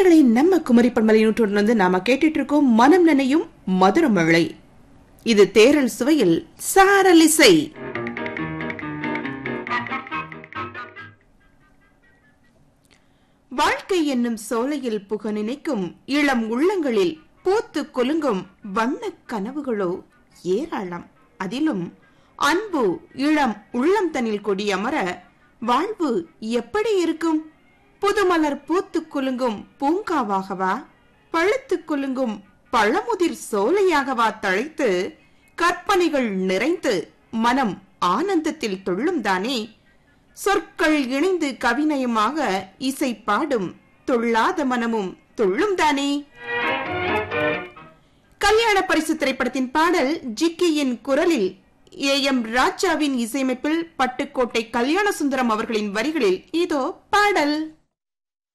நேர்களை நம்ம குமரி பண்பலை நூற்றொன்று வந்து நாம கேட்டுட்டு இருக்கோம் மனம் நினையும் மதுரமழை இது தேரல் சுவையில் சாரலிசை வாழ்க்கை என்னும் சோலையில் புக நினைக்கும் இளம் உள்ளங்களில் பூத்து குலுங்கும் வண்ண கனவுகளோ ஏராளம் அதிலும் அன்பு இளம் உள்ளம் தனில் கொடியமர வாழ்வு எப்படி இருக்கும் புதுமலர் பூத்து குலுங்கும் பூங்காவாகவா பழுத்து குலுங்கும் பழமுதிர் சோலையாகவா தழைத்து கற்பனைகள் நிறைந்து மனம் ஆனந்தத்தில் துள்ளும் தானே சொற்கள் இணைந்து கவிநயமாக இசை பாடும் துள்ளாத மனமும் துள்ளும் தானே கல்யாண பரிசு திரைப்படத்தின் பாடல் ஜிக்கியின் குரலில் ஏ எம் ராஜாவின் இசையமைப்பில் பட்டுக்கோட்டை கல்யாண சுந்தரம் அவர்களின் வரிகளில் இதோ பாடல்